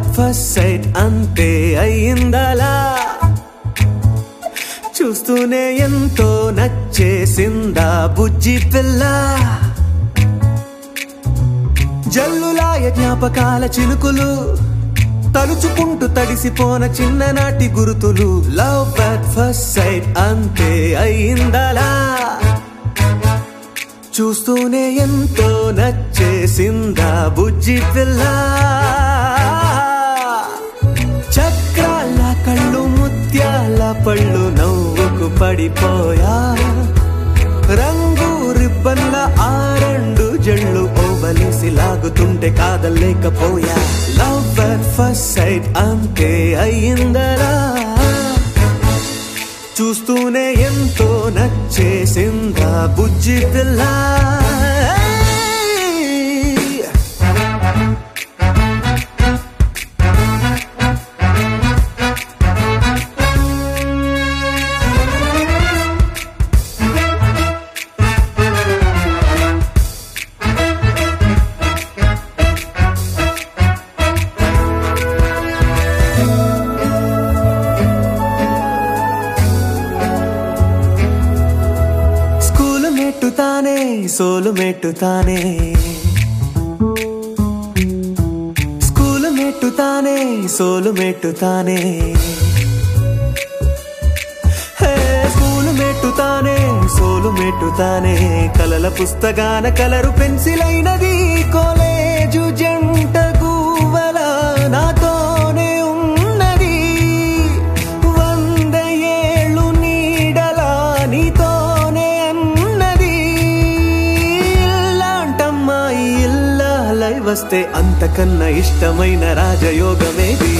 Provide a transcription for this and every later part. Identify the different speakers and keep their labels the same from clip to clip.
Speaker 1: at first sight అంతే అయిందలా చూస్తూనే ఎంతో నచ్చేసిందా బుజ్జి పిల్ల జల్లులాయ జ్ఞాపకాల చినుకులు తలుచుకుంటూ తడిసిపోన చిన్ననాటి గురుతులు లవ్ అట్ ఫస్ట్ సైట్ అంతే అయిందలా చూస్తూనే ఎంతో నచ్చేసిందా బుజ్జి పిల్ల చక్రాల కళ్ళు ముత్యాల పళ్ళు నవ్వుకు పడిపోయా రంగు రిబ్బన్ల ఆ రెండు జళ్ళు ఓవలిసి లాగుతుంటే కాదలేకపోయా లవ్ అట్ ఫస్ట్ సైట్ అంతే అయ్యిందరా చూస్తూనే ఎంతో నచ్చేసిందా బుజ్జి పిల్ల స్కూలు మెట్టుతానే సోలు మెట్టుతానే స్కూలు మెట్టుతానే సోలు మెట్టుతానే హే, స్కూలు మెట్టుతానే సోలు మెట్టుతానే కలల పుస్తకాన కలరు పెన్సిల్ అయినది కాలేజు జంట గువ్వల నాతోనే ఉన్నది వంద ఏళ్ళు నీడలా నీతోనే అన్నది ఇల్లాంటమ్మాయి ఇల్లాలై వస్తే అంతకన్నా ఇష్టమైన రాజయోగమేది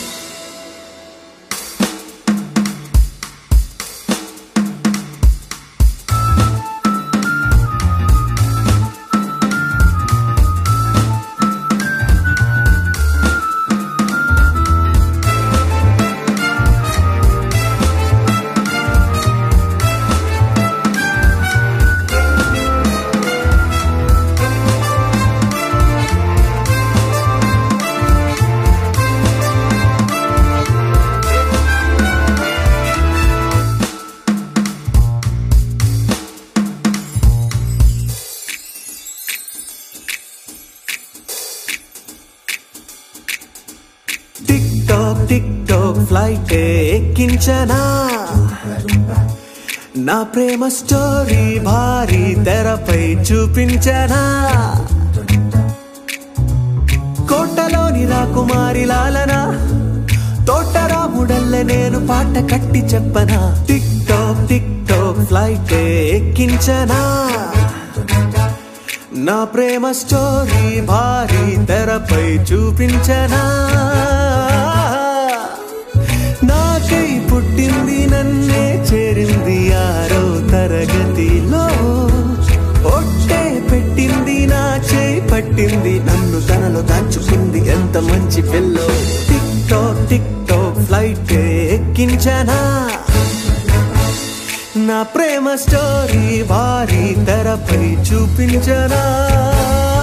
Speaker 1: tick tock tick tock flight ఎక్కించనా నా ప్రేమ స్టోరీ భారీ తెరపై చూపించనా కోటలోని రాకుమారి లాలన తోటరాముడల్లె నేను పాట కట్టి చెప్పనా tick tock tick tock flight ఎక్కించనా నా ప్రేమ స్టోరీ భారీ తెరపై చూపించనా నాకై పుట్టింది నన్నే చేరింది ఆరో తరగతిలో ఒట్టే పెట్టింది నా చేయి పట్టింది నన్ను తనలో దాచుకుంది ఎంత మంచి పిల్లో tick tock tick tock flight ఎక్కించనా నా ప్రేమ స్టోరీ భారీ తెరపై చూపించనా